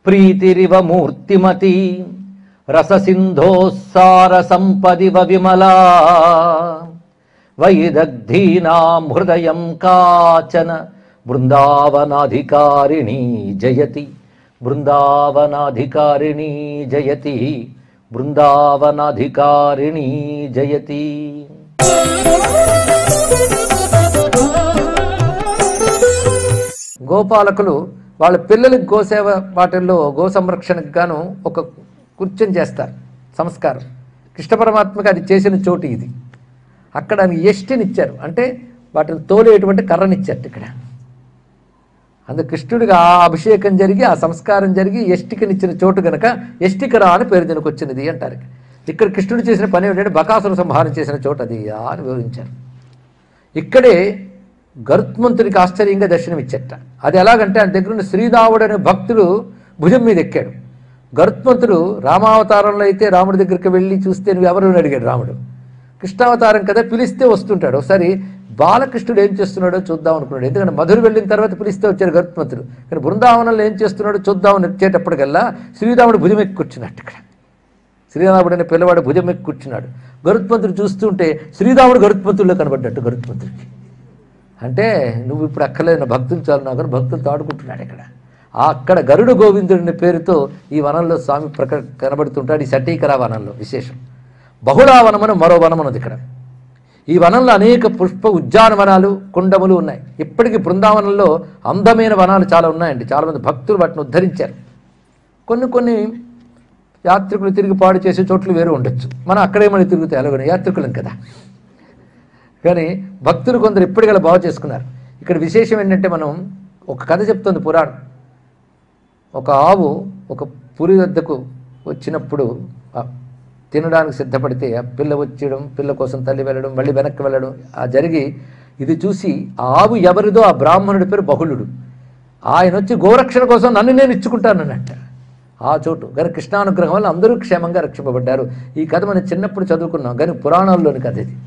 ప్రీతిరివ మూర్తిమతి రససింధోస్సార సంపదివ విమలా వైదగ్ధీనాం హృదయం కాచన బృందావనాధికారిణీ జయతి బృందావనాధికారిణీ జయతి బృందావనాధికారిణీ జయతి గోపాలకులు వాళ్ళ పిల్లలకి గోసేవ వాటిల్లో గో సంరక్షణకు గాను ఒక కృత్యం చేస్తారు సంస్కారం కృష్ణ పరమాత్మకి అది చేసిన చోటు ఇది అక్కడ ఆయన ఎష్టినిచ్చారు అంటే వాటిని తోలేటువంటి కర్రనిచ్చారు ఇక్కడ అందుకు కృష్ణుడికి ఆ అభిషేకం జరిగి ఆ సంస్కారం జరిగి ఎష్టికనిచ్చిన చోటు గనక ఎష్టికర అని పేరు దీనికి వచ్చినది అంటారు ఇక్కడ కృష్ణుడు చేసిన పని ఏంటంటే బకాసుర సంహారం చేసిన చోటు అది అని వివరించారు ఇక్కడే గరుత్మంతుడికి ఆశ్చర్యంగా దర్శనమిచ్చట అది ఎలాగంటే ఆయన దగ్గర ఉన్న శ్రీరాముడు అనే భక్తుడు భుజం మీద ఎక్కాడు గరుత్మంతుడు రామావతారంలో అయితే రాముడి దగ్గరికి వెళ్ళి చూస్తే నువ్వు ఎవరు అని అడిగాడు రాముడు కృష్ణావతారం కదా పిలిస్తే వస్తుంటాడు ఒకసారి బాలకృష్ణుడు ఏం చేస్తున్నాడో చూద్దాం అనుకున్నాడు ఎందుకంటే మధురు వెళ్ళిన తర్వాత పిలిస్తే వచ్చాడు గరుత్మంతుడు కానీ బృందావనంలో ఏం చేస్తున్నాడో చూద్దామని వచ్చేటప్పటికల్లా శ్రీరాముడు భుజం ఎక్కి కూర్చున్నట్టు ఇక్కడ శ్రీరాముడు అనే పిల్లవాడు భుజం ఎక్కి కూర్చున్నాడు గరుత్మంతుడు చూస్తుంటే శ్రీరాముడు గరుత్మంతుడిలో కనబడ్డట్టు గరుత్మంతుడికి అంటే నువ్వు ఇప్పుడు అక్కర్లేదు నా భక్తులు చాలు నాకు భక్తులతో ఆడుకుంటున్నాడు ఇక్కడ ఆ అక్కడ గరుడ గోవిందుడిని పేరుతో ఈ వనంలో స్వామి ప్రక కనబడుతుంటాడు ఈ సటీకర వనంలో విశేషం బహుళావనం అని మరో వనం ఉన్నది ఇక్కడ ఈ వనంలో అనేక పుష్ప ఉద్యానవనాలు కుండములు ఉన్నాయి ఇప్పటికీ బృందావనంలో అందమైన వనాలు చాలా ఉన్నాయండి చాలామంది భక్తులు వాటిని ఉద్ధరించారు కొన్ని కొన్ని యాత్రికులు తిరిగి పాడు చేసే చోట్లు వేరు ఉండొచ్చు మనం అక్కడే మనం తిరుగుతాయి అలాగే యాత్రికులం కదా కానీ భక్తులు కొందరు ఇప్పటికలా బాగు చేసుకున్నారు ఇక్కడ విశేషం ఏంటంటే మనం ఒక కథ చెప్తుంది పురాణం ఒక ఆవు ఒక పురి వద్దకు వచ్చినప్పుడు ఆ తినడానికి సిద్ధపడితే ఆ పిల్ల వచ్చేయడం పిల్ల కోసం తల్లి వెళ్ళడం మళ్ళీ వెనక్కి వెళ్ళడం ఆ జరిగి ఇది చూసి ఆ ఆవు ఎవరిదో ఆ బ్రాహ్మణుడి పేరు బహుళుడు ఆయన వచ్చి గోరక్షణ కోసం నన్ను నేను ఇచ్చుకుంటాను అన్నట్ట ఆ చోటు కానీ కృష్ణానుగ్రహం వల్ల అందరూ క్షేమంగా రక్షింపబడ్డారు ఈ కథ మనం చిన్నప్పుడు చదువుకున్నాం కానీ పురాణాల్లోని కథ ఇది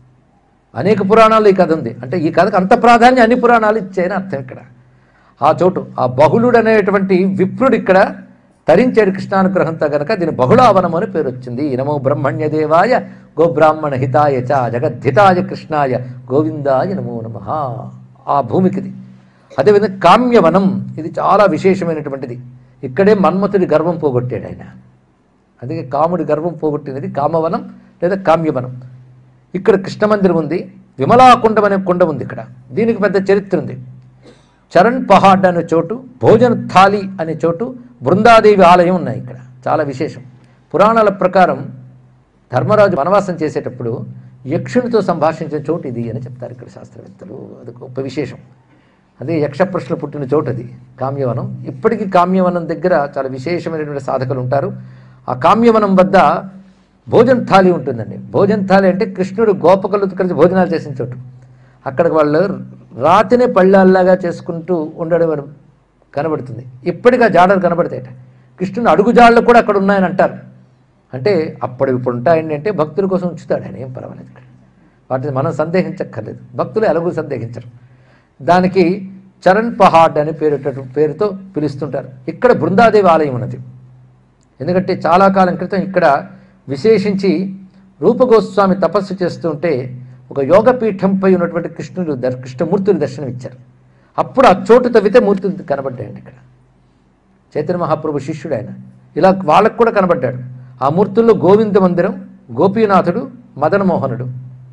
అనేక పురాణాలు ఈ కథ ఉంది అంటే ఈ కథకు అంత ప్రాధాన్యం అన్ని పురాణాలు ఇచ్చాయని అర్థం ఇక్కడ ఆ చోటు ఆ బహుళుడు అనేటువంటి విప్రుడు ఇక్కడ తరించాడు కృష్ణానుగ్రహంతో గనక దీని బహుళావనం అని పేరు వచ్చింది నమో బ్రహ్మణ్య దేవాయ గోబ్రాహ్మణ హితాయ చ జగద్ధితాయ కృష్ణాయ గోవిందాయ నమో నమ ఆ భూమికిది అదేవిధంగా కామ్యవనం ఇది చాలా విశేషమైనటువంటిది ఇక్కడే మన్మథుడి గర్వం పోగొట్టాడు ఆయన అందుకే కాముడి గర్వం పోగొట్టినది కామవనం లేదా కామ్యవనం ఇక్కడ కృష్ణ మందిరం ఉంది విమలాకుండం అనే కుండ ఉంది ఇక్కడ దీనికి పెద్ద చరిత్ర ఉంది చరణ్ పహాడ్ అనే చోటు భోజన థాలి అనే చోటు బృందాదేవి ఆలయం ఉన్నాయి ఇక్కడ చాలా విశేషం పురాణాల ప్రకారం ధర్మరాజు వనవాసం చేసేటప్పుడు యక్షునితో సంభాషించిన చోటు ఇది అని చెప్తారు ఇక్కడ శాస్త్రవేత్తలు అది గొప్ప విశేషం అదే యక్షప్రశ్నలు పుట్టిన చోటు అది కామ్యవనం ఇప్పటికీ కామ్యవనం దగ్గర చాలా విశేషమైనటువంటి సాధకులు ఉంటారు ఆ కామ్యవనం వద్ద భోజన థాలి ఉంటుందండి భోజన థాలి అంటే కృష్ణుడు గోపకులతో కలిసి భోజనాలు చేసిన చోటు అక్కడికి వాళ్ళు రాతినే పళ్ళాల్లాగా చేసుకుంటూ ఉండడం అని కనబడుతుంది ఇప్పటికీ ఆ జాడలు కనబడతాయట కృష్ణుని అడుగుజాడలు కూడా అక్కడ ఉన్నాయని అంటారు అంటే అప్పుడు ఇప్పుడు ఉంటాయండి అంటే భక్తుల కోసం ఉంచుతాడు ఆయన ఏం పర్వాలేదు ఇక్కడ వాటిని మనం సందేహించక్కర్లేదు భక్తులు ఎలాగూ సందేహించరు దానికి చరణ్ పహాడ్ అనే పేరు పేరుతో పిలుస్తుంటారు ఇక్కడ బృందాదేవి ఆలయం ఉన్నది ఎందుకంటే చాలా కాలం క్రితం ఇక్కడ విశేషించి రూపగోస్వామి తపస్సు చేస్తుంటే ఒక యోగపీఠంపై ఉన్నటువంటి కృష్ణుడు దర్ కృష్ణమూర్తులు దర్శనం ఇచ్చారు అప్పుడు ఆ చోటు తవ్వితే మూర్తులు కనబడ్డాయండి ఇక్కడ చైతన్య మహాప్రభు శిష్యుడు ఆయన ఇలా వాళ్ళకు కూడా కనబడ్డాడు ఆ మూర్తుల్లో గోవింద మందిరం గోపీనాథుడు మదనమోహనుడు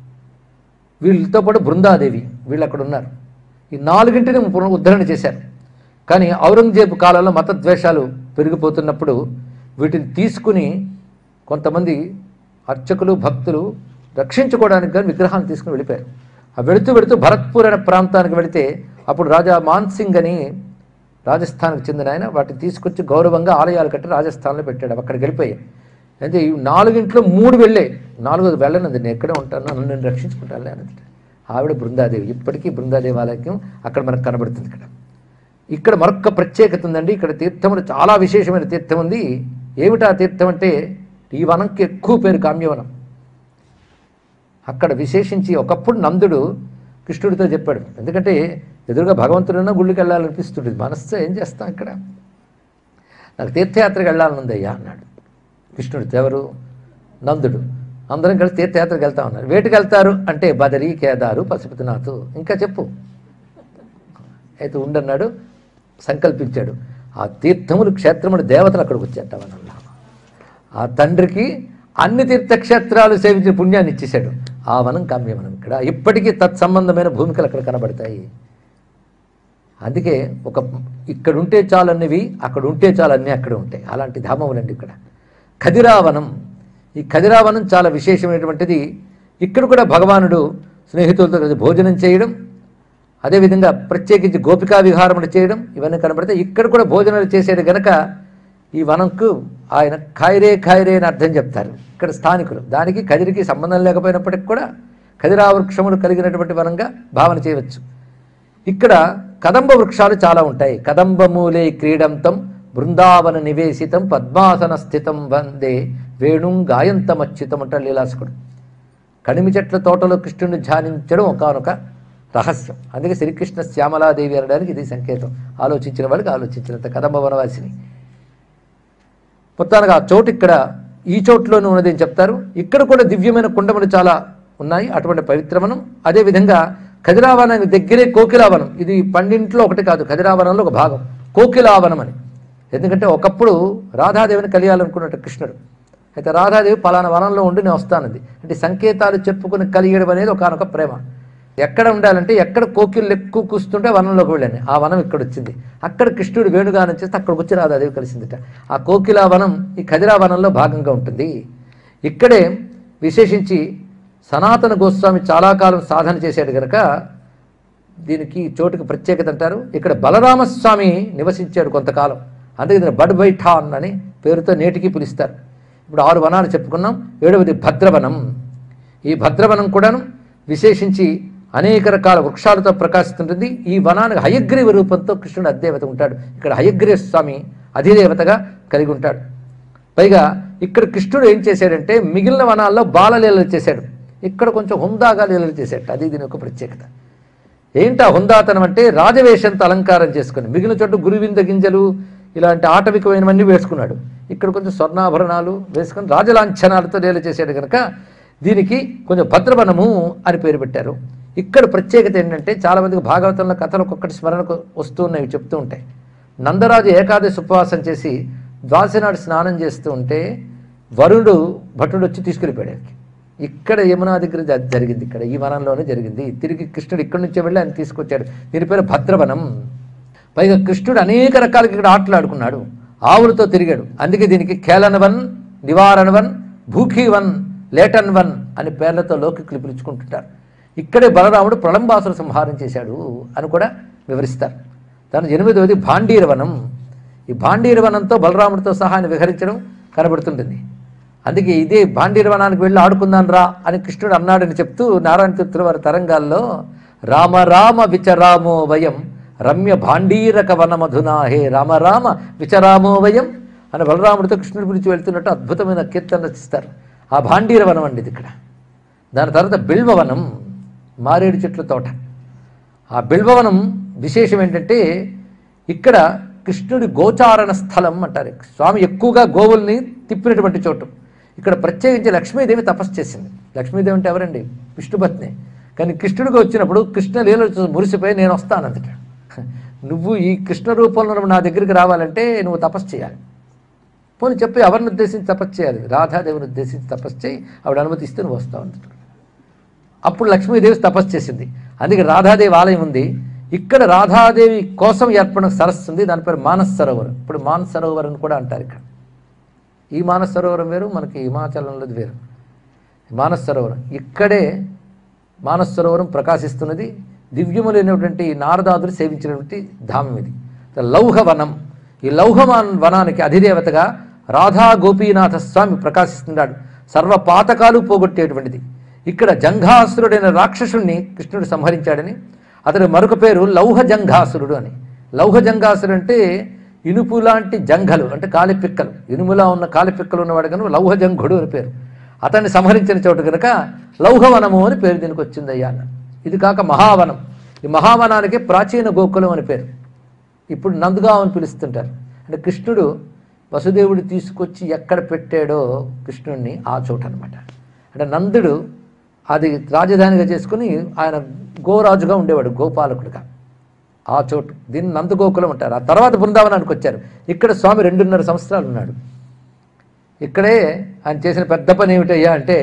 వీళ్ళతో పాటు బృందాదేవి వీళ్ళు అక్కడ ఉన్నారు ఈ నాలుగింటిని పునః ఉద్ధరణ చేశారు కానీ ఔరంగజేబు కాలంలో మతద్వేషాలు పెరిగిపోతున్నప్పుడు వీటిని తీసుకుని కొంతమంది అర్చకులు భక్తులు రక్షించుకోవడానికి కానీ విగ్రహాన్ని తీసుకుని వెళ్ళిపోయారు ఆ వెళుతూ వెళుతూ భరత్పూర్ అనే ప్రాంతానికి వెళితే అప్పుడు రాజా మాన్సింగ్ అని రాజస్థాన్కి చెందిన ఆయన వాటిని తీసుకొచ్చి గౌరవంగా ఆలయాలు కట్టి రాజస్థాన్లో పెట్టాడు అవి అక్కడికి వెళ్ళిపోయాయి అయితే ఈ నాలుగింట్లో మూడు వెళ్ళే నాలుగోది వెళ్ళనంది నేను ఎక్కడే ఉంటాను నన్ను నేను రక్షించుకుంటాను అన్నది ఆవిడ బృందాదేవి ఇప్పటికీ బృందాదేవి ఆలయం అక్కడ మనకు కనబడుతుంది ఇక్కడ ఇక్కడ మరొక ప్రత్యేకత ఉందండి ఇక్కడ తీర్థములు చాలా విశేషమైన తీర్థం ఉంది ఏమిటా తీర్థం అంటే ఈ వనంకి ఎక్కువ పేరు కామ్యవనం అక్కడ విశేషించి ఒకప్పుడు నందుడు కృష్ణుడితో చెప్పాడు ఎందుకంటే ఎదురుగా భగవంతుడైనా గుళ్ళకి వెళ్ళాలనిపిస్తుంటుంది మనస్సు ఏం చేస్తాం ఇక్కడ నాకు తీర్థయాత్రకు వెళ్ళాలనుందయ్యా అన్నాడు కృష్ణుడు ఎవరు నందుడు అందరం కలిసి తీర్థయాత్రకు వెళ్తా ఉన్నారు వేటికి వెళ్తారు అంటే బదరి కేదారు పశుపతినాథ్ ఇంకా చెప్పు అయితే ఉండన్నాడు సంకల్పించాడు ఆ తీర్థములు క్షేత్రములు దేవతలు అక్కడికి వచ్చేట వనంలో ఆ తండ్రికి అన్ని తీర్థక్షేత్రాలు సేవించిన పుణ్యాన్ని ఇచ్చేశాడు ఆ వనం కామ్యవనం ఇక్కడ ఇప్పటికీ తత్సంబంధమైన భూమికలు అక్కడ కనబడతాయి అందుకే ఒక ఇక్కడ ఉంటే చాలు అన్నవి అక్కడ ఉంటే చాలు అన్నీ అక్కడ ఉంటాయి అలాంటి ధామములండి ఇక్కడ ఖదిరావనం ఈ ఖదిరావనం చాలా విశేషమైనటువంటిది ఇక్కడ కూడా భగవానుడు స్నేహితులతో కలిసి భోజనం చేయడం అదేవిధంగా ప్రత్యేకించి గోపికా విహారములు చేయడం ఇవన్నీ కనబడితే ఇక్కడ కూడా భోజనాలు చేసేది గనక ఈ వనంకు ఆయన ఖైరే ఖైరే అని అర్థం చెప్తారు ఇక్కడ స్థానికులు దానికి కదిరికి సంబంధం లేకపోయినప్పటికి కూడా కదిరా వృక్షములు కలిగినటువంటి వనంగా భావన చేయవచ్చు ఇక్కడ కదంబ వృక్షాలు చాలా ఉంటాయి కదంబమూలే క్రీడంతం బృందావన నివేశితం పద్మాసన స్థితం వందే వేణుం గాయంతమచ్యుతం అంటారు లీలాసుకుడు కడిమి చెట్ల తోటలో కృష్ణుని ధ్యానించడం ఒకనొక రహస్యం అందుకే శ్రీకృష్ణ శ్యామలాదేవి అనడానికి ఇది సంకేతం ఆలోచించిన వాళ్ళకి ఆలోచించినంత కదంబ వనవాసిని మొత్తానికి ఆ చోటు ఇక్కడ ఈ చోటులోనే ఉన్నది అని చెప్తారు ఇక్కడ కూడా దివ్యమైన కుండములు చాలా ఉన్నాయి అటువంటి పవిత్రవనం అదేవిధంగా ఖదిరావనానికి దగ్గరే కోకిలావనం ఇది పండింట్లో ఒకటి కాదు ఖదిరావనంలో ఒక భాగం కోకిలావనం అని ఎందుకంటే ఒకప్పుడు రాధాదేవిని కలియాలనుకున్నట్టు కృష్ణుడు అయితే రాధాదేవి పలానా వనంలో ఉండి నేను వస్తానంది అంటే సంకేతాలు చెప్పుకుని కలియడం అనేది ఒకనొక ప్రేమ ఎక్కడ ఉండాలంటే ఎక్కడ కోకిళ్ళు ఎక్కువ కూస్తుంటే వనంలోకి వెళ్ళాను ఆ వనం ఇక్కడ వచ్చింది అక్కడ కృష్ణుడు వేణుగానం చేస్తే అక్కడికి వచ్చి రాధాదేవి కలిసిందిట ఆ కోకిలా వనం ఈ ఖదిరా వనంలో భాగంగా ఉంటుంది ఇక్కడే విశేషించి సనాతన గోస్వామి చాలా కాలం సాధన చేశాడు గనక దీనికి ఈ చోటుకి ప్రత్యేకత అంటారు ఇక్కడ బలరామస్వామి నివసించాడు కొంతకాలం అందుకే దీన్ని బడ్ బైఠాన్ అని పేరుతో నేటికి పిలుస్తారు ఇప్పుడు ఆరు వనాలు చెప్పుకున్నాం ఏడవది భద్రవనం ఈ భద్రవనం కూడాను విశేషించి అనేక రకాల వృక్షాలతో ప్రకాశిస్తుంటుంది ఈ వనానికి హయగ్రీవ రూపంతో కృష్ణుడు అధిదేవత ఉంటాడు ఇక్కడ హయగ్రీవ స్వామి అధిదేవతగా కలిగి ఉంటాడు పైగా ఇక్కడ కృష్ణుడు ఏం చేశాడంటే మిగిలిన వనాల్లో బాలలీలలు చేశాడు ఇక్కడ కొంచెం హుందాగా లీలలు చేశాడు అది దీని యొక్క ప్రత్యేకత ఏంటి ఆ హుందాతనం అంటే రాజవేషంతో అలంకారం చేసుకుని మిగిలిన చోట గురువింద గింజలు ఇలాంటి ఆటవికమైనవన్నీ వేసుకున్నాడు ఇక్కడ కొంచెం స్వర్ణాభరణాలు వేసుకొని రాజలాంఛనాలతో లీల చేశాడు కనుక దీనికి కొంచెం భద్రవనము అని పేరు పెట్టారు ఇక్కడ ప్రత్యేకత ఏంటంటే చాలామందికి భాగవతంలో కథలు ఒక్కొక్కటి స్మరణకు వస్తూ ఉన్నాయి చెప్తూ ఉంటాయి నందరాజు ఏకాదశి ఉపవాసం చేసి ద్వాసనాడు స్నానం చేస్తూ ఉంటే వరుణుడు భటుడు వచ్చి తీసుకెళ్ళిపోయాడు ఆయనకి. ఇక్కడ యమునా దగ్గర జ- జరిగింది ఇక్కడ ఈ వనంలోనే జరిగింది తిరిగి కృష్ణుడు ఇక్కడి నుంచే వెళ్ళి ఆయన తీసుకొచ్చాడు దీని పేరు భద్రవనం పైగా కృష్ణుడు అనేక రకాలకి ఇక్కడ ఆటలు ఆడుకున్నాడు ఆవులతో తిరిగాడు అందుకే దీనికి కేలనవన్ నివారణవన్ భూఖీవన్ లేటన్ వన్ అని పేర్లతో లౌకికులు పిలుచుకుంటుంటారు ఇక్కడే బలరాముడు ప్రళంబాసుర సంహారం చేశాడు అని కూడా వివరిస్తారు దాని ఎనిమిదవది భాండీరవనం ఈ భాండీరవనంతో బలరాముడితో సహా ఆయన విహరించడం కనబడుతుంటుంది అందుకే ఇదే భాండీరవనానికి వెళ్ళి ఆడుకుందాం రా అని కృష్ణుడు అన్నాడని చెప్తూ నారాయణ తీర్థుల వారి తరంగాల్లో రామ రామ విచరామో వయం రమ్య భాండీరక వనమధునా హే రామ రామ విచరామో వయం అని బలరాముడితో కృష్ణుడి గురించి వెళ్తున్నట్టు అద్భుతమైన కీర్తన రచిస్తారు ఆ భాండీరవనం అండి ఇది ఇక్కడ దాని తర్వాత బిల్వవనం మారేడు చెట్ల తోట ఆ బిల్వవనం విశేషం ఏంటంటే ఇక్కడ కృష్ణుడి గోచారణ స్థలం అంటారు స్వామి ఎక్కువగా గోవుల్ని తిప్పినటువంటి చోటు ఇక్కడ ప్రత్యేకించి లక్ష్మీదేవి తపస్సు చేసింది లక్ష్మీదేవి అంటే ఎవరండి విష్ణుపత్ని కానీ కృష్ణుడికి వచ్చినప్పుడు కృష్ణ లీలలు చూసి మురిసిపోయి నేను వస్తానందట నువ్వు ఈ కృష్ణ రూపంలో నువ్వు నా దగ్గరికి రావాలంటే నువ్వు తపస్సు చేయాలి పోనీ చెప్పి ఎవరిని ఉద్దేశించి తపస్సు చేయాలి రాధాదేవిని ఉద్దేశించి తపస్సు చేయి ఆవిడ అనుమతిస్తే నువ్వు వస్తావు అన్నట్టు అప్పుడు లక్ష్మీదేవి తపస్సు చేసింది అందుకే రాధాదేవి ఆలయం ఉంది ఇక్కడ రాధాదేవి కోసం ఏర్పడిన సరస్సు ఉంది దాని పేరు మానస్ సరోవరం ఇప్పుడు మానస్ సరోవరం అని కూడా అంటారు ఇక్కడ ఈ మానస్ సరోవరం వేరు మనకి హిమాచలంలోది వేరు మానస్ సరోవరం ఇక్కడే మానస్ సరోవరం ప్రకాశిస్తున్నది దివ్యములైనటువంటి నారదాదులు సేవించినటువంటి ధామం ఇది లౌహవనం ఈ లౌహవాన్ వనానికి అధిదేవతగా రాధా గోపీనాథ స్వామి ప్రకాశిస్తున్నాడు సర్వ పాతకాలు పోగొట్టేటువంటిది ఇక్కడ జంఘాసురుడైన రాక్షసుణ్ణి కృష్ణుడు సంహరించాడని అతని మరొక పేరు లౌహ జంఘాసురుడు అని లౌహ జంఘాసురుడు అంటే ఇనుపు లాంటి జంఘలు అంటే కాలిపిక్కలు ఇనుములా ఉన్న కాలిపిక్కలు ఉన్నవాడు కనుక లౌహ జంఘుడు అని పేరు అతన్ని సంహరించిన చోటు కనుక లౌహవనము అని పేరు దీనికి వచ్చిందయ్యా అన్న ఇది కాక మహావనం ఈ మహావనానికి ప్రాచీన గోకులం అని పేరు ఇప్పుడు నందుగావ్ అని పిలుస్తుంటారు అంటే కృష్ణుడు వసుదేవుడు తీసుకొచ్చి ఎక్కడ పెట్టాడో కృష్ణుడిని ఆ చోట అనమాట అంటే నందుడు అది రాజధానిగా చేసుకుని ఆయన గోరాజుగా ఉండేవాడు గోపాలకుడిగా ఆ చోటు దీన్ని నందగోకులం అంటారు ఆ తర్వాత బృందావనానికి వచ్చారు ఇక్కడ స్వామి రెండున్నర సంవత్సరాలు ఉన్నాడు ఇక్కడే ఆయన చేసిన పెద్ద పని ఏమిటయ్యా అంటే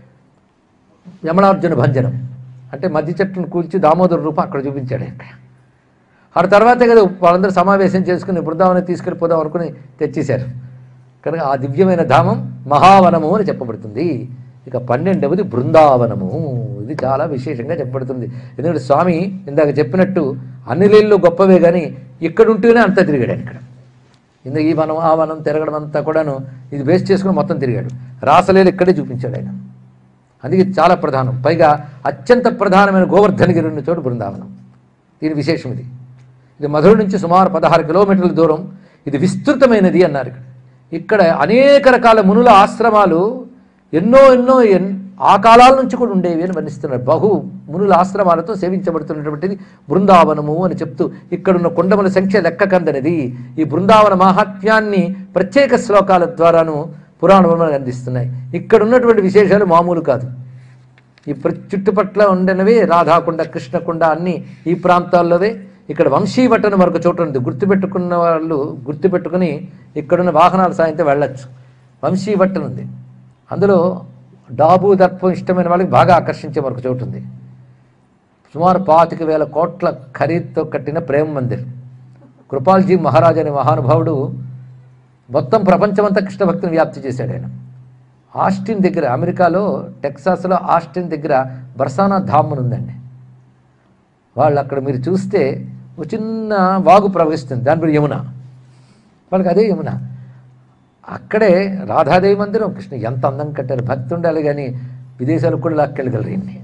యమనార్జున భంజనం అంటే మధ్య చెట్టును కూల్చి దామోదర రూపం అక్కడ చూపించాడు ఇక్కడ ఆ తర్వాతే కదా వాళ్ళందరూ సమావేశం చేసుకుని బృందావనం తీసుకెళ్ళిపోదాం అనుకుని తెచ్చేశారు కనుక ఆ దివ్యమైన ధామం మహావనము అని చెప్పబడుతుంది ఇక పన్నెండవది బృందావనము ఇది చాలా విశేషంగా చెప్పబడుతుంది ఎందుకంటే స్వామి ఇందాక చెప్పినట్టు అన్ని లేళ్ళు గొప్పవే కానీ ఇక్కడ ఉంటూనే అంతా తిరిగాడు ఆయన ఇక్కడ ఇంద ఈ వనం ఆ వనం తిరగడం అంతా కూడాను ఇది బేస్ చేసుకుని మొత్తం తిరిగాడు రాసలీలు ఇక్కడే చూపించాడు ఆయన అందుకే ఇది చాలా ప్రధానం పైగా అత్యంత ప్రధానమైన గోవర్ధనగిరి ఉన్న చోటు బృందావనం దీని విశేషం ఇది ఇది మధుర నుంచి సుమారు పదహారు కిలోమీటర్ల దూరం ఇది విస్తృతమైనది అన్నారు ఇక్కడ ఇక్కడ అనేక రకాల మునుల ఆశ్రమాలు ఎన్నో ఎన్నో ఎన్ ఆ కాలాల నుంచి కూడా ఉండేవి అని వర్ణిస్తున్నారు బహు మునుల ఆశ్రమాలతో సేవించబడుతున్నటువంటిది బృందావనము అని చెప్తూ ఇక్కడున్న కుండముల సంఖ్య లెక్కకందనిది ఈ బృందావన మహాత్మ్యాన్ని ప్రత్యేక శ్లోకాల ద్వారాను పురాణములు అందిస్తున్నాయి ఇక్కడ ఉన్నటువంటి విశేషాలు మామూలు కాదు ఈ ప్ర చుట్టుపట్ల ఉండనివి రాధాకుండ కృష్ణకుండ అన్నీ ఈ ప్రాంతాల్లోవే ఇక్కడ వంశీవటన మరొక చోట ఉంది గుర్తుపెట్టుకున్న వాళ్ళు గుర్తుపెట్టుకుని ఇక్కడున్న వాహనాల సాయంతో వెళ్ళొచ్చు వంశీవట్టన ఉంది అందులో డాబు దర్పం ఇష్టమైన వాళ్ళకి బాగా ఆకర్షించే మరొక చోటు ఉంది సుమారు పాతిక వేల కోట్ల ఖరీదుతో కట్టిన ప్రేమ మందిర్ కృపాల్జీ మహారాజ్ అనే మహానుభావుడు మొత్తం ప్రపంచమంతా కృష్ణ భక్తిని వ్యాప్తి చేశాడు ఆయన ఆస్టిన్ దగ్గర అమెరికాలో టెక్సాస్లో ఆస్టిన్ దగ్గర బర్సానా ధామ్ అని ఉందండి వాళ్ళు అక్కడ మీరు చూస్తే ఒక చిన్న వాగు ప్రవహిస్తుంది దాని పేరు యమున వాళ్ళకి అదే యమున అక్కడే రాధాదేవి మందిరం కృష్ణ ఎంత అందం కట్టారు భక్తి ఉండాలి కానీ విదేశాలకు కూడా లాక్కెళ్ళగలరు ఈయన్ని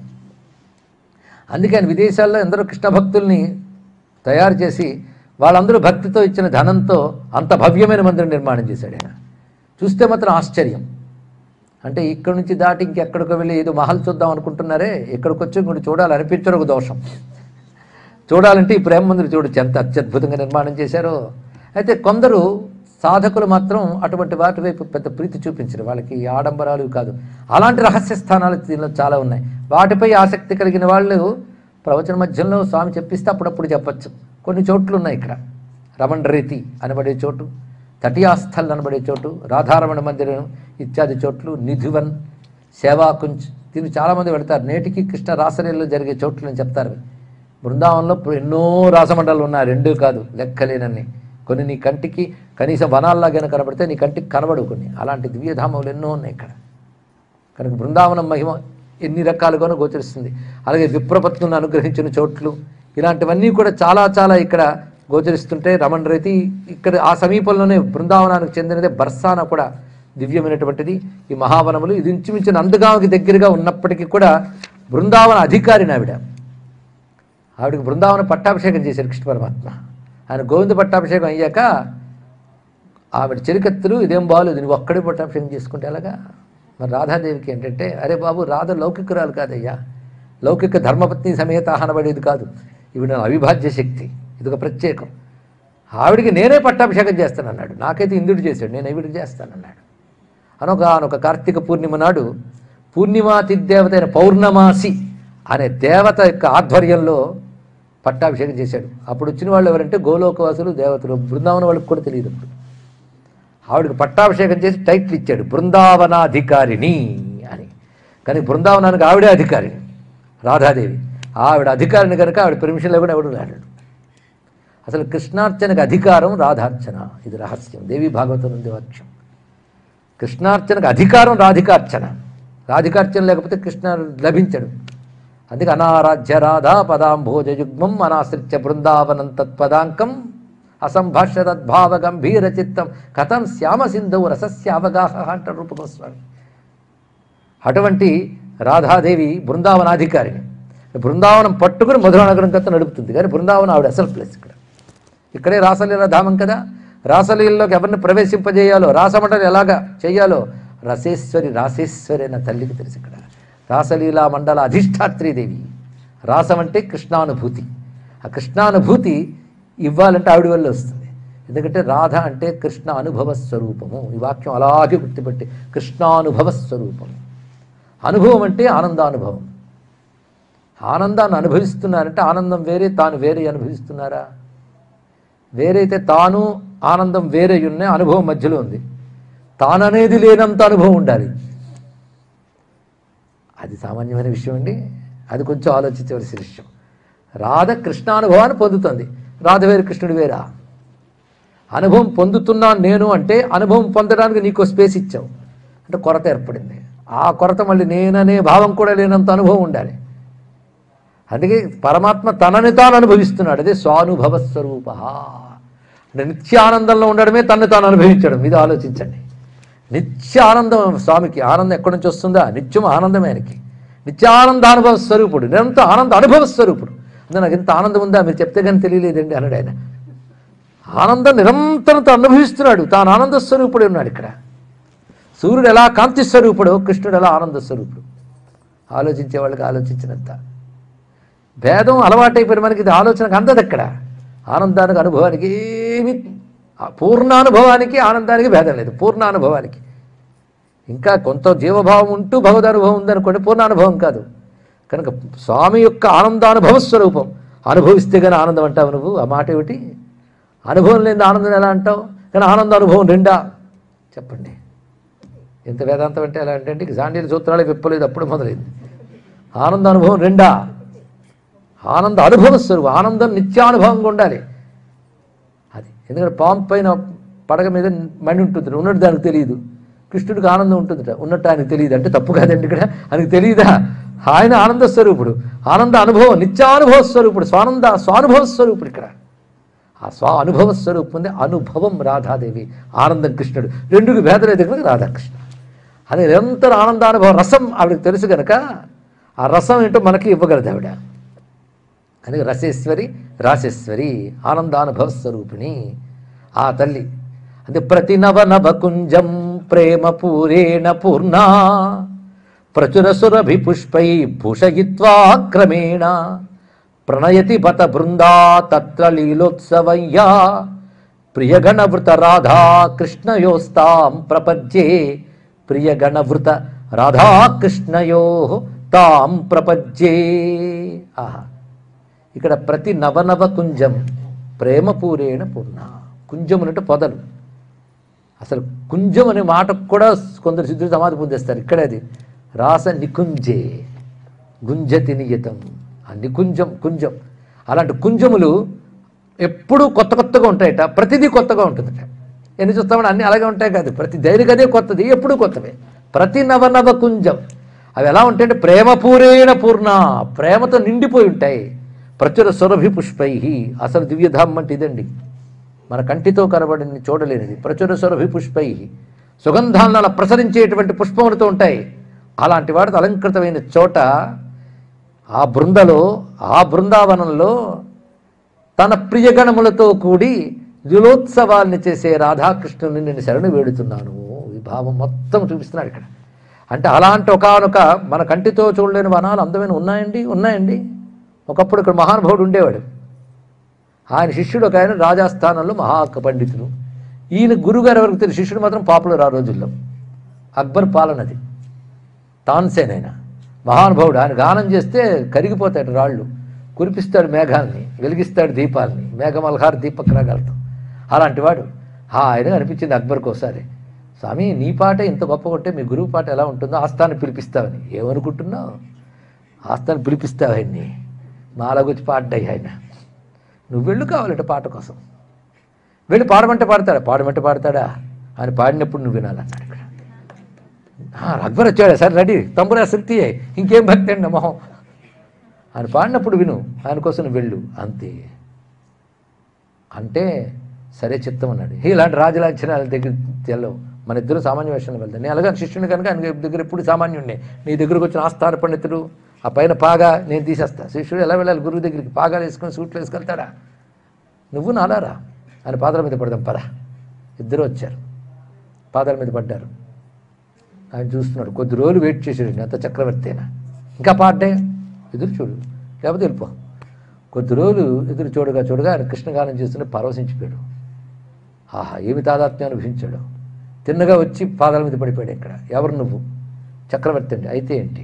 అందుకని విదేశాల్లో ఎందరో కృష్ణ భక్తుల్ని తయారు చేసి వాళ్ళందరూ భక్తితో ఇచ్చిన ధనంతో అంత భవ్యమైన మందిరం నిర్మాణం చేశాడు ఆయన చూస్తే మాత్రం ఆశ్చర్యం అంటే ఇక్కడ నుంచి దాటి ఇంకెక్కడికో వెళ్ళి ఏదో మహల్ చూద్దాం అనుకుంటున్నారే ఇక్కడికి వచ్చి ఇంకోటి చూడాలి అనిపించడం ఒక దోషం చూడాలంటే ఈ ప్రేమ మందిరం చూడొచ్చు ఎంత అత్యద్భుతంగా నిర్మాణం చేశారో అయితే కొందరు సాధకులు మాత్రం అటువంటి వాటి వైపు పెద్ద ప్రీతి చూపించరు వాళ్ళకి ఈ ఆడంబరాలు కాదు అలాంటి రహస్య స్థానాలు దీనిలో చాలా ఉన్నాయి వాటిపై ఆసక్తి కలిగిన వాళ్ళు ప్రవచన మధ్యంలో స్వామి చెప్పిస్తే అప్పుడప్పుడు చెప్పచ్చు కొన్ని చోట్లు ఉన్నాయి ఇక్కడ రమణ రీతి అనబడే చోటు తటియాస్థల్ అనబడే చోటు రాధారమణ మందిరం ఇత్యాది చోట్లు నిధువన్ సేవాకుంజ్ దీన్ని చాలామంది పెడతారు నేటికి కృష్ణ రాసలీలలో జరిగే చోట్లు అని చెప్తారు బృందావనంలో ఇప్పుడు ఎన్నో రాసమండలు ఉన్నాయి రెండు కాదు లెక్కలేనన్ని కొన్ని నీ కంటికి కనీసం వనాల్లాగానే కనబడితే నీ కంటికి కనబడు కొన్ని అలాంటి దివ్యధామములు ఎన్నో ఉన్నాయి ఇక్కడ కనుక బృందావనం మహిమ ఎన్ని రకాలుగానో గోచరిస్తుంది అలాగే విప్రపత్నులను అనుగ్రహించిన చోట్లు ఇలాంటివన్నీ కూడా చాలా చాలా ఇక్కడ గోచరిస్తుంటే రమణ రీతి ఇక్కడ ఆ సమీపంలోనే బృందావనానికి చెందినదే బర్సాన కూడా దివ్యమైనటువంటిది ఈ మహావనములు ఇది ఇంచుమించు నందగామకి దగ్గరగా ఉన్నప్పటికీ కూడా బృందావన అధికారిని ఆవిడ ఆవిడకి బృందావన పట్టాభిషేకం చేశారు కృష్ణ పరమాత్మ ఆయన గోవింద పట్టాభిషేకం అయ్యాక ఆవిడ చెలికత్తులు ఇదేం బాగోలేదు నువ్వు ఒక్కడే పట్టాభిషేకం చేసుకుంటే ఎలాగా మరి రాధాదేవికి ఏంటంటే అరే బాబు రాధ లౌకికురాలు కాదయ్యా లౌకిక ధర్మపత్ని సమేత అనబడేది కాదు ఈవిడ అవిభాజ్య శక్తి ఇది ఒక ప్రత్యేకం ఆవిడికి నేనే పట్టాభిషేకం చేస్తానన్నాడు నాకైతే ఇంద్రుడు చేశాడు నేను ఈవిడికి చేస్తానన్నాడు అనొక అనొక కార్తీక పూర్ణిమ నాడు పూర్ణిమాతి దేవత అయిన పౌర్ణమాసి అనే దేవత యొక్క ఆధ్వర్యంలో పట్టాభిషేకం చేశాడు అప్పుడు వచ్చిన వాళ్ళు ఎవరంటే గోలోకవాసులు దేవతలు బృందావన వాళ్ళకి కూడా తెలియదు అప్పుడు ఆవిడకి పట్టాభిషేకం చేసి టైటిల్ ఇచ్చాడు బృందావనాధికారిణి అని కానీ బృందావనానికి ఆవిడే అధికారిని రాధాదేవి ఆవిడ అధికారిని కనుక ఆవిడ పర్మిషన్ లేకుండా ఎవడు రాడు అసలు కృష్ణార్చనకు అధికారం రాధార్చన ఇది రహస్యం దేవి భాగవతం ఉంది వాక్యం కృష్ణార్చనకు అధికారం రాధికార్చన రాధికార్చన లేకపోతే కృష్ణ లభించడు అందుకే అనారాధ్య రాధా పదాంభోజ యుగ్మం అనాశ్రిత్య బృందావనం తత్పదాంకం అసంభాష్య తద్భావ గంభీర చిత్తం కథం శ్యామ సింధు రసస్య అవగాహ అంటారు రూపగోస్వామి అటువంటి రాధాదేవి బృందావనాధికారిని బృందావనం పట్టుకుని మధుర నగరం కథ నడుపుతుంది కానీ బృందావనం ఆవిడ అసలు ప్లేస్ ఇక్కడ ఇక్కడే రాసలీల ధామం కదా రాసలీలలోకి ఎవరిని ప్రవేశింపజేయాలో రాసమండలి ఎలాగా చేయాలో రసేశ్వరి రాసేశ్వరి అన్న తల్లికి తెలుసు ఇక్కడ రాసలీలా మండల అధిష్టాత్రీదేవి రాసం అంటే కృష్ణానుభూతి ఆ కృష్ణానుభూతి ఇవ్వాలంటే ఆవిడ వల్ల వస్తుంది ఎందుకంటే రాధ అంటే కృష్ణ అనుభవ స్వరూపము ఈ వాక్యం అలాగే గుర్తుపెట్టి కృష్ణానుభవ స్వరూపము అనుభవం అంటే ఆనందానుభవం ఆనందాన్ని అనుభవిస్తున్నారంటే ఆనందం వేరే తాను వేరే అనుభవిస్తున్నారా వేరైతే తాను ఆనందం వేరే ఉన్నాయి అనుభవం మధ్యలో ఉంది తాననేది లేనంత అనుభవం ఉండాలి అది సామాన్యమైన విషయం అండి అది కొంచెం ఆలోచించవలసిన విషయం రాధ కృష్ణానుభవాన్ని పొందుతుంది రాధ వేరు కృష్ణుడు వేరా అనుభవం పొందుతున్నాను నేను అంటే అనుభవం పొందడానికి నీకు స్పేస్ ఇచ్చావు అంటే కొరత ఏర్పడింది ఆ కొరత మళ్ళీ నేననే భావం కూడా లేనంత అనుభవం ఉండాలి అందుకే పరమాత్మ తనని తాను అనుభవిస్తున్నాడు అదే స్వానుభవ స్వరూప అంటే నిత్యానందంలో ఉండడమే తనని తాను అనుభవించడం ఇది ఆలోచించండి నిత్య ఆనందం స్వామికి ఆనందం ఎక్కడి నుంచి వస్తుందా నిత్యం ఆనందమే ఆయనకి నిత్యానందానుభవ స్వరూపుడు నిరంతరం ఆనంద అనుభవ స్వరూపుడు అంటే నాకు ఇంత ఆనందం ఉందా మీరు చెప్తే కానీ తెలియలేదండి అన్నాడు ఆయన ఆనందం నిరంతరం తాను అనుభవిస్తున్నాడు తాను ఆనంద స్వరూపుడే ఉన్నాడు ఇక్కడ సూర్యుడు ఎలా కాంతి స్వరూపుడు కృష్ణుడు ఎలా ఆనంద స్వరూపుడు ఆలోచించే వాళ్ళకి ఆలోచించినంత భేదం అలవాటైపోయిన మనకి ఇది ఆలోచనకు అందదు అక్కడ ఆనందానికి అనుభవానికి ఏమి ఆ పూర్ణానుభవానికి ఆనందానికి భేదం లేదు పూర్ణానుభవానికి ఇంకా కొంత జీవభావం ఉంటూ భగవదనుభవం ఉందనుకోండి పూర్ణానుభవం కాదు కనుక స్వామి యొక్క ఆనందానుభవ స్వరూపం అనుభవిస్తే కానీ ఆనందం అంటావు నువ్వు ఆ మాట ఏమిటి అనుభవం లేని ఆనందం ఎలా అంటావు కానీ ఆనంద అనుభవం రెండా చెప్పండి ఎంత వేదాంతం అంటే ఎలా అంటే అండి సాండీల సూత్రాలు విప్పలేదు అప్పుడు మొదలైంది ఆనంద అనుభవం రెండా ఆనంద అనుభవ స్వరూపం ఆనందం నిత్యానుభవంగా ఉండాలి అది ఎందుకంటే పాము పైన పడగ మీద మణి ఉంటుంది ఉన్నట్టు దానికి తెలియదు కృష్ణుడికి ఆనందం ఉంటుందిట ఉన్నట్టు ఆయనకు తెలియదు అంటే తప్పు కాదండి ఇక్కడ ఆయనకు తెలియదా ఆయన ఆనంద స్వరూపుడు ఆనంద అనుభవం నిత్యానుభవ స్వరూపుడు స్వానంద స్వానుభవ స్వరూపుడు ఇక్కడ ఆ స్వ అనుభవ స్వరూపం ఉంది అనుభవం రాధాదేవి ఆనందం కృష్ణుడు రెండుకి భేదం లేదు కనుక రాధాకృష్ణ అది నిరంతర ఆనందానుభవం రసం ఆవిడకి తెలుసు కనుక ఆ రసం ఏంటో మనకి ఇవ్వగలదు ఆవిడ అని రసేశ్వరి రాసేశ్వరి ఆనందానుభవ స్వరూపిణి ఆ తల్లి అది ప్రతి నవ నవ కుంజం ప్రేమ పూరేణ పూర్ణ ప్రచుర సురభి పుష్పై భూషయిత్వా క్రమేణ ప్రణయతి బత బృందా తత్ర లీలోత్సవయ్యా ప్రియగణవృత రాధా కృష్ణయోస్తాం ప్రపద్యే ప్రియగణవృత రాధా కృష్ణయో తాం ప్రపద్యే ఆహా ఇక్కడ ప్రతి నవనవ కుంజం ప్రేమపూరేణ పూర్ణ కుంజం అంటే పొదలు అసలు కుంజం అనే మాటకు కూడా కొందరు సిద్ధులు సమాధి పొందేస్తారు ఇక్కడే అది రాస నికుంజే గుంజతి నియతం ఆ నికుంజం కుంజం అలాంటి కుంజములు ఎప్పుడూ కొత్త కొత్తగా ఉంటాయట ప్రతిదీ కొత్తగా ఉంటుందట ఎన్ని చూస్తామని అన్నీ అలాగే ఉంటాయి కాదు ప్రతి దేనికి అదే కొత్తది ఎప్పుడూ కొత్తవే ప్రతి నవనవ కుంజం అవి ఎలా ఉంటాయంటే ప్రేమపూరేణ పూర్ణ ప్రేమతో నిండిపోయి ఉంటాయి ప్రచుర సురభి పుష్పై అసలు దివ్యధామం అంటే ఇదండి మన కంటితో కనబడిని చూడలేనిది ప్రచుర సురభి పుష్పై సుగంధాలను అలా ప్రసరించేటువంటి పుష్పములతో ఉంటాయి అలాంటి వాటితో అలంకృతమైన చోట ఆ బృందలో ఆ బృందావనంలో తన ప్రియగణములతో కూడి దిలోత్సవాల్ని చేసే రాధాకృష్ణుని నేను శరణు వేడుతున్నాను ఈ భావం మొత్తం చూపిస్తున్నాడు ఇక్కడ అంటే అలాంటి ఒకనొక మన కంటితో చూడలేని వనాలు అందమైన ఉన్నాయండి ఉన్నాయండి ఒకప్పుడు ఇక్కడ మహానుభావుడు ఉండేవాడు ఆయన శిష్యుడు ఒక ఆయన రాజస్థానంలో మహాక పండితుడు ఈయన గురుగారు ఎవరికి తెలియదు శిష్యుడు మాత్రం పాపులర్ ఆ రోజుల్లో అక్బర్ పాలనది తాన్సేన్ ఆయన మహానుభావుడు ఆయన గానం చేస్తే కరిగిపోతాడు రాళ్ళు కురిపిస్తాడు మేఘాల్ని వెలిగిస్తాడు దీపాలని మేఘమల్హార్ దీపక్ రాగాలతో అలాంటి వాడు ఆ ఆయన అనిపించింది అక్బర్కి ఒకసారి స్వామి నీ పాట ఇంత గొప్ప ఉంటే మీ గురువు పాట ఎలా ఉంటుందో ఆస్థాన్ని పిలిపిస్తావని ఏమనుకుంటున్నావు ఆస్థాన్ని పిలిపిస్తావు ఆయన్ని మాలాగొచ్చి పాడ్డాయి ఆయన నువ్వు వెళ్ళు కావాలంటే పాట కోసం వెళ్ళి పాడమంటే పాడతాడా పాడమంటే పాడతాడా ఆయన పాడినప్పుడు నువ్వు వినాలన్నాడు ఇక్కడ ఆ, అక్బర్ వచ్చాడా సరే రెడీ తంబురా శక్తి ఇంకేం భక్తి అండి మొహం ఆయన పాడినప్పుడు విను ఆయన కోసం నువ్వు వెళ్ళు అంతే అంటే సరే చిత్తం అన్నాడు ఇలాంటి రాజలాంఛనాల దగ్గర తెల్లవు మన ఇద్దరు సామాన్య వేషంలో వెళ్తాను నేను అలాగే శిష్యుని కనుక ఆయన దగ్గర ఎప్పుడు సామాన్యుడినే నీ దగ్గరకు వచ్చిన ఆస్థాన పండితుడు ఆ పైన పాగా నేను తీసేస్తా శిష్యుడు ఎలా వెళ్ళాలి గురువు దగ్గరికి పాగాలు వేసుకొని సూట్లు వేసుకెళ్తాడా నువ్వు నాలారా ఆయన పాదాల మీద పడదాం పరా ఇద్దరు వచ్చారు పాదాల మీద పడ్డారు ఆయన చూస్తున్నాడు కొద్ది రోజులు వెయిట్ చేసాడు అంత చక్రవర్తి అయినా ఇంకా పాడ్డే ఎదురు చూడు లేకపోతే వెళ్ళిపో కొద్ది రోజులు ఎదురు చూడగా చూడగా ఆయన కృష్ణగానం చేస్తుంటే పరవశించిపోయాడు ఆహా ఏమి తాదాత్మ్యం అనుభవించాడు తిన్నగా వచ్చి పాదాల మీద పడిపోయాడు ఇక్కడ ఎవరు నువ్వు చక్రవర్తి అండి అయితే ఏంటి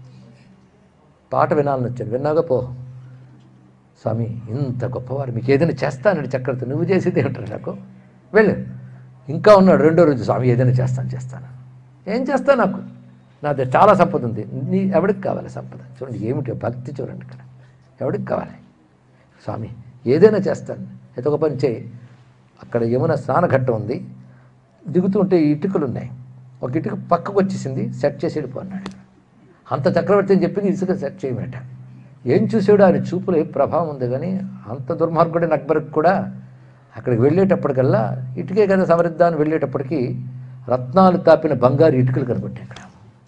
పాట వినాలని వచ్చాడు విన్నాగా పో స్వామి ఇంత గొప్పవారు మీకు ఏదైనా చేస్తానండి చక్రవర్తి నువ్వు చేసేది ఏమిటారు నాకు వెళ్ళు ఇంకా ఉన్నాడు రెండో రోజు స్వామి ఏదైనా చేస్తాను చేస్తాను ఏం చేస్తా నాకు నా దగ్గర చాలా సంపద ఉంది నీ ఎవడికి కావాలి సంపద చూడండి ఏమిటి భక్తి చూడండి ఇక్కడ ఎవడికి కావాలి స్వామి ఏదైనా చేస్తాను అయితే ఒక పని చేయి అక్కడ యమున స్నానఘట్టం ఉంది దిగుతుంటే ఇటుకలు ఉన్నాయి ఒక ఇటుక పక్కకు వచ్చేసింది సెట్ చేసి వెళ్ళిపో అన్నాడు అంత చక్రవర్తి అని చెప్పింది ఇసుక సెట్ చేయమట ఏం చూసాడు ఆయన చూపులో ఏ ప్రభావం ఉంది కానీ అంత దుర్మార్గుడైన అక్బర్కి కూడా అక్కడికి వెళ్ళేటప్పటికల్లా ఇటుకే కదా సమరిద్దాన్ని వెళ్ళేటప్పటికి రత్నాలు తాపిన బంగారు ఇటుకలు కనబట్టాయి అక్కడ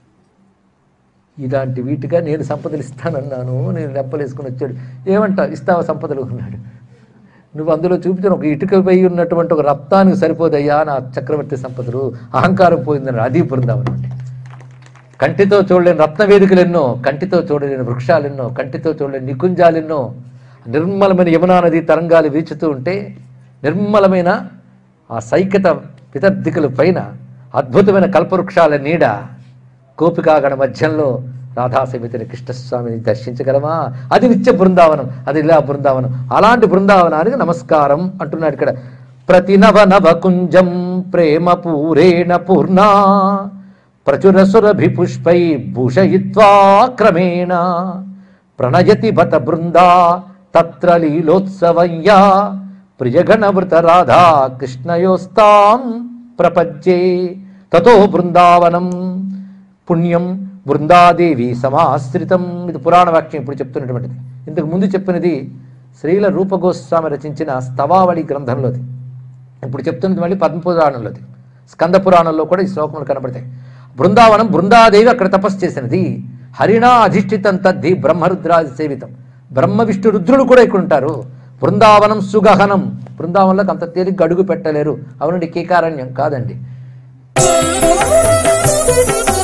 ఇలాంటి వీటిగా నేను సంపదలు ఇస్తానన్నాను నేను లెప్పలేసుకుని వచ్చాడు ఏమంటా ఇస్తావా సంపదలు అన్నాడు నువ్వు అందులో చూపించిన ఒక ఇటుకపై ఉన్నటువంటి ఒక రత్నానికి సరిపోదయ్యా నా చక్రవర్తి సంపదలు అహంకారం పోయిందని అది బృందావనం అంటే కంటితో చూడలేని రత్నవేదికలు ఎన్నో కంటితో చూడలేని వృక్షాలు ఎన్నో కంటితో చూడలేని నికుంజాలు ఎన్నో నిర్మలమైన యమునా నది తరంగాలు వీచుతూ ఉంటే నిర్మలమైన ఆ సైకత పితర్దికల పైన అద్భుతమైన కల్పవృక్షాల నీడ గోపికాగణ మధ్యంలో రాధాసమితిని కృష్ణస్వామిని దర్శించగలమా అది నిత్య బృందావనం అది ఇలా బృందావనం అలాంటి బృందావనానికి నమస్కారం అంటున్నాడు ఇక్కడ ప్రతి నవ నవ కుంజం ప్రేమ పూరేణ పూర్ణా ప్రచురసురభి పుష్పై భూషయిత్వా క్రమేణ ప్రణయతి బత బృందా తత్ర లీలోత్సవయ్యా ప్రియగణవృత రాధా కృష్ణయోస్తాం ప్రపజ్యే తతో బృందావనం పుణ్యం బృందాదేవి సమాశ్రితం ఇది పురాణ వాక్యం ఇప్పుడు చెప్తున్నటువంటిది ఇంతకు ముందు చెప్పినది శ్రీల రూపగోస్వామి రచించిన స్తవావళి గ్రంథంలోది ఇప్పుడు చెప్తున్నది మళ్ళీ పద్మపురాణంలోది స్కంద పురాణంలో కూడా ఈ శ్లోకములు కనబడతాయి బృందావనం బృందాదేవి అక్కడ తపస్సు చేసినది హరిణా అధిష్ఠితం తద్ధి బ్రహ్మరుద్రాది సేవితం బ్రహ్మ విష్ణు రుద్రుడు కూడా ఇక్కడ ఉంటారు బృందావనం సుగహనం బృందావనంలోకి అంత తేలిగ్గా అడుగు పెట్టలేరు అవునండి కీకారణ్యం కాదండి Thank you.